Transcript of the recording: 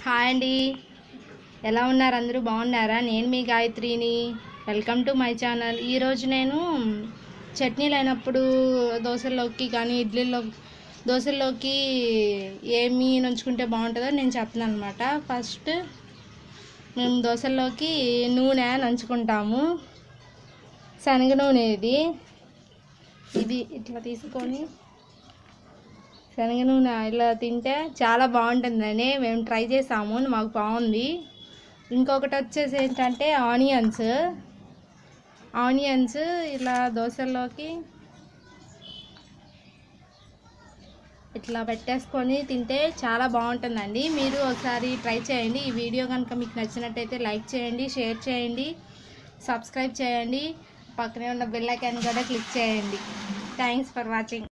hi అండి ఎలా ఉన్నారు అందరూ బాగున్నారా నేను మీ గాయత్రిని వెల్కమ్ టు మై ఛానల్ ఈరోజు నేను చట్నీలు అయినప్పుడు దోశల్లోకి కానీ ఇడ్లీలో దోశల్లోకి ఏమి నంచుకుంటే బాగుంటుందో నేను చెప్తున్నాను అనమాట ఫస్ట్ మేము దోశల్లోకి నూనె నంచుకుంటాము శనగ నూనె ఇది ఇది ఇట్లా తీసుకొని శనగ నూనె ఇలా తింటే చాలా బాగుంటుందని మేము ట్రై చేసాము మాకు బాగుంది ఇంకొకటి వచ్చేసి ఏంటంటే ఆనియన్స్ ఆనియన్స్ ఇలా దోశల్లోకి ఇట్లా పెట్టేసుకొని తింటే చాలా బాగుంటుందండి మీరు ఒకసారి ట్రై చేయండి ఈ వీడియో కనుక మీకు నచ్చినట్టయితే లైక్ చేయండి షేర్ చేయండి సబ్స్క్రైబ్ చేయండి పక్కనే ఉన్న బెల్ ఐకాన్ కూడా క్లిక్ చేయండి థ్యాంక్స్ ఫర్ వాచింగ్